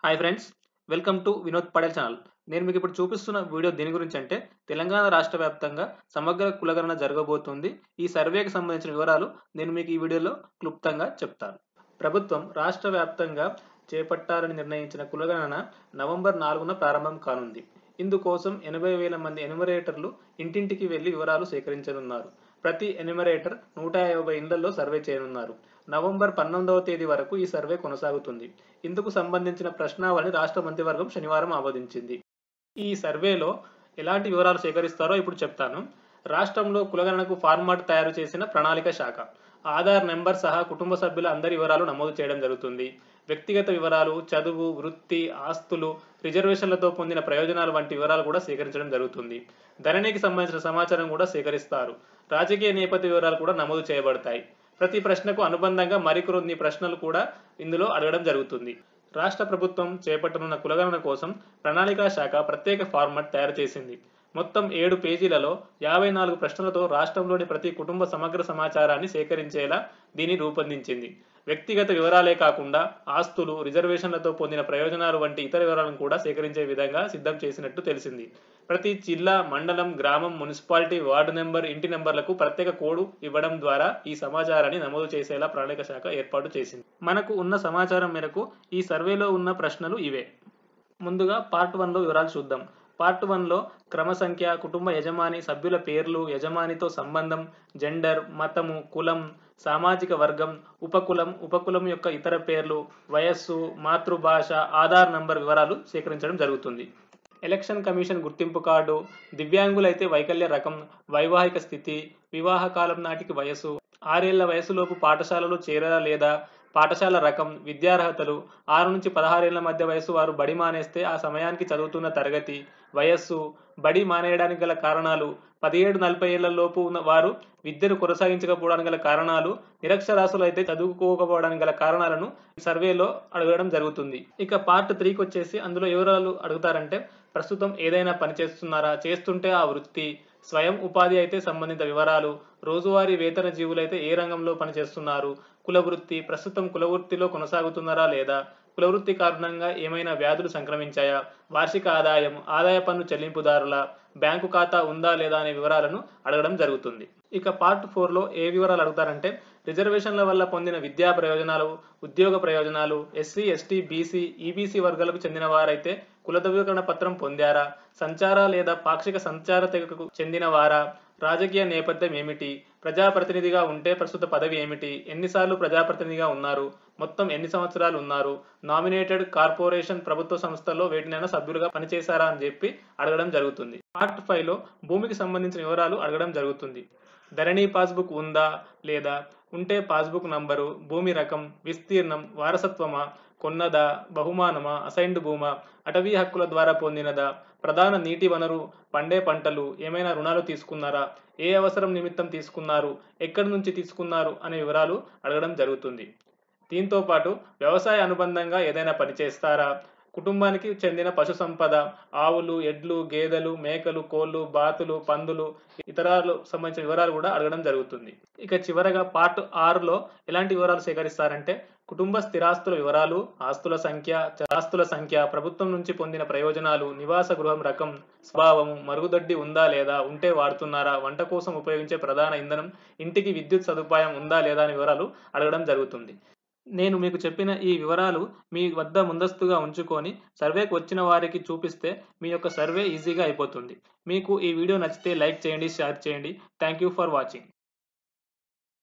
hi friends welcome to Vinod Patel channel నేను మీకు ఇప్పుడు చూపిస్తున్న వీడియో దేని గురించి అంటే తెలంగాణ రాష్ట్ర వ్యాప్తంగా సమగ్ర కులగణన జరగబోతుంది ఈ సర్వేకి సంబంధించిన వివరాలు నేను మీకు ఈ వీడియోలో క్లుప్తంగా చెప్తాను ప్రభుత్వం రాష్ట్ర వ్యాప్తంగా చేపట్టాలని నిర్ణయించిన కులగణన నవంబర్ నాలుగున ప్రారంభం కానుంది ఇందుకోసం ఎనభై వేల మంది ఎనుమరేటర్లు ఇంటింటికి వెళ్లి వివరాలు సేకరించనున్నారు ప్రతి ఎన్యుమరేటర్ నూట యాభై ఇళ్లలో సర్వే చేయనున్నారు నవంబర్ పంతొమ్మిదవ తేదీ వరకు ఈ సర్వే కొనసాగుతుంది ఇందుకు సంబంధించిన ప్రశ్నావళిని రాష్ట్ర మంత్రివర్గం శనివారం ఆమోదించింది ఈ సర్వేలో ఎలాంటి వివరాలు సేకరిస్తారో ఇప్పుడు చెప్తాను రాష్ట్రంలో కులగణనకు ఫార్మాట్ తయారు చేసిన ప్రణాళిక శాఖ ఆధార్ నెంబర్ సహా కుటుంబ సభ్యుల అందరి వివరాలు నమోదు చేయడం జరుగుతుంది వ్యక్తిగత వివరాలు చదువు వృత్తి ఆస్తులు రిజర్వేషన్లతో పొందిన ప్రయోజనాలు వంటి వివరాలు కూడా సేకరించడం జరుగుతుంది ధరణికి సంబంధించిన సమాచారం కూడా సేకరిస్తారు రాజకీయ నేపథ్య వివరాలు కూడా నమోదు చేయబడతాయి ప్రతి ప్రశ్నకు అనుబంధంగా మరికొన్ని ప్రశ్నలు కూడా ఇందులో అడగడం జరుగుతుంది రాష్ట్ర ప్రభుత్వం చేపట్టనున్న కులగణన కోసం ప్రణాళికా శాఖ ప్రత్యేక ఫార్మాట్ తయారు చేసింది మొత్తం ఏడు పేజీలలో యాభై నాలుగు ప్రశ్నలతో రాష్ట్రంలోని ప్రతి కుటుంబ సమగ్ర సమాచారాన్ని సేకరించేలా దీన్ని రూపొందించింది వ్యక్తిగత వివరాలే కాకుండా ఆస్తులు రిజర్వేషన్లతో పొందిన ప్రయోజనాలు వంటి ఇతర వివరాలను కూడా సేకరించే విధంగా సిద్ధం చేసినట్టు తెలిసింది ప్రతి జిల్లా మండలం గ్రామం మున్సిపాలిటీ వార్డు నెంబర్ ఇంటి నెంబర్లకు ప్రత్యేక కోడ్ ఇవ్వడం ద్వారా ఈ సమాచారాన్ని నమోదు చేసేలా ప్రణాళిక శాఖ ఏర్పాటు చేసింది మనకు ఉన్న సమాచారం మేరకు ఈ సర్వేలో ఉన్న ప్రశ్నలు ఇవే ముందుగా పార్ట్ వన్లో వివరాలు చూద్దాం పార్ట్ వన్లో క్రమ సంఖ్య కుటుంబ యజమాని సభ్యుల పేర్లు యజమానితో సంబంధం జెండర్ మతము కులం సామాజిక వర్గం ఉపకులం ఉపకులం యొక్క ఇతర పేర్లు వయస్సు మాతృభాష ఆధార్ నంబర్ వివరాలు సేకరించడం జరుగుతుంది ఎలక్షన్ కమిషన్ గుర్తింపు కార్డు దివ్యాంగులైతే వైకల్య రకం వైవాహిక స్థితి వివాహ కాలం నాటికి వయస్సు ఆరేళ్ల వయసులోపు పాఠశాలలో చేరరా లేదా పాఠశాల రకం విద్యార్హతలు ఆరు నుంచి పదహారేళ్ల మధ్య వయసు వారు బడి మానేస్తే ఆ సమయానికి చదువుతున్న తరగతి వయస్సు బడి మానేయడానికి గల కారణాలు పదిహేడు నలభై ఏళ్ల లోపు ఉన్న వారు విద్యను కొనసాగించకపోవడానికి గల కారణాలు నిరక్షరాస్యులు అయితే చదువుకోకపోవడానికి గల కారణాలను సర్వేలో అడగడం జరుగుతుంది ఇక పార్ట్ త్రీకి వచ్చేసి అందులో వివరాలు అడుగుతారంటే ప్రస్తుతం ఏదైనా పని చేస్తున్నారా చేస్తుంటే ఆ వృత్తి స్వయం ఉపాధి అయితే సంబంధిత వివరాలు రోజువారీ వేతన జీవులైతే ఏ రంగంలో పనిచేస్తున్నారు కుల వృత్తి ప్రస్తుతం కుల వృత్తిలో కొనసాగుతున్నారా లేదా కుల వృత్తి కారణంగా ఏమైనా వ్యాధులు సంక్రమించాయా వార్షిక ఆదాయం ఆదాయ పన్ను చెల్లింపుదారుల బ్యాంకు ఖాతా ఉందా లేదా అనే వివరాలను అడగడం జరుగుతుంది ఇక పార్ట్ ఫోర్లో ఏ వివరాలు అడుగుతారంటే రిజర్వేషన్ల వల్ల పొందిన విద్యా ప్రయోజనాలు ఉద్యోగ ప్రయోజనాలు ఎస్సీ ఎస్టీ బీసీ ఈబీసీ వర్గాలకు చెందిన వారైతే కుల ధృవీకరణ పత్రం పొందారా సంచార లేదా పాక్షిక సంచార తెగకు చెందిన వారా రాజకీయ నేపథ్యం ఏమిటి ప్రజాప్రతినిధిగా ఉంటే ప్రస్తుత పదవి ఏమిటి ఎన్నిసార్లు ప్రజాప్రతినిధిగా ఉన్నారు మొత్తం ఎన్ని సంవత్సరాలు ఉన్నారు నామినేటెడ్ కార్పొరేషన్ ప్రభుత్వ సంస్థల్లో వేటినైనా సభ్యులుగా పనిచేశారా అని చెప్పి అడగడం జరుగుతుంది పార్ట్ ఫైవ్ లో భూమికి సంబంధించిన వివరాలు అడగడం జరుగుతుంది ధరణి పాస్బుక్ ఉందా లేదా ఉంటే పాస్బుక్ నంబరు భూమి రకం విస్తీర్ణం వారసత్వమా కొన్నదా బహుమానమా అసైన్డ్ భూమా అటవీ హక్కుల ద్వారా పొందినదా ప్రధాన నీటి వనరు పండే పంటలు ఏమైనా రుణాలు తీసుకున్నారా ఏ అవసరం నిమిత్తం తీసుకున్నారు ఎక్కడి నుంచి తీసుకున్నారు అనే వివరాలు అడగడం జరుగుతుంది దీంతో పాటు వ్యవసాయ అనుబంధంగా ఏదైనా పని చేస్తారా కుటుంబానికి చెందిన పశు సంపద ఆవులు ఎడ్లు గేదెలు మేకలు కోళ్ళు బాతులు పందులు ఇతరాలు సంబంధించిన వివరాలు కూడా అడగడం జరుగుతుంది ఇక చివరగా పార్ట్ ఆరులో ఎలాంటి వివరాలు సేకరిస్తారంటే కుటుంబ స్థిరాస్తుల వివరాలు ఆస్తుల సంఖ్య ఆస్తుల సంఖ్య ప్రభుత్వం నుంచి పొందిన ప్రయోజనాలు నివాస గృహం రకం స్వభావం మరుగుదొడ్డి ఉందా లేదా ఉంటే వాడుతున్నారా వంట కోసం ఉపయోగించే ప్రధాన ఇంధనం ఇంటికి విద్యుత్ సదుపాయం ఉందా లేదా అనే వివరాలు అడగడం జరుగుతుంది నేను మీకు చెప్పిన ఈ వివరాలు మీ వద్ద ముందస్తుగా ఉంచుకొని సర్వేకి వచ్చిన వారికి చూపిస్తే మీ యొక్క సర్వే ఈజీగా అయిపోతుంది మీకు ఈ వీడియో నచ్చితే లైక్ చేయండి షేర్ చేయండి థ్యాంక్ యూ ఫర్ వాచింగ్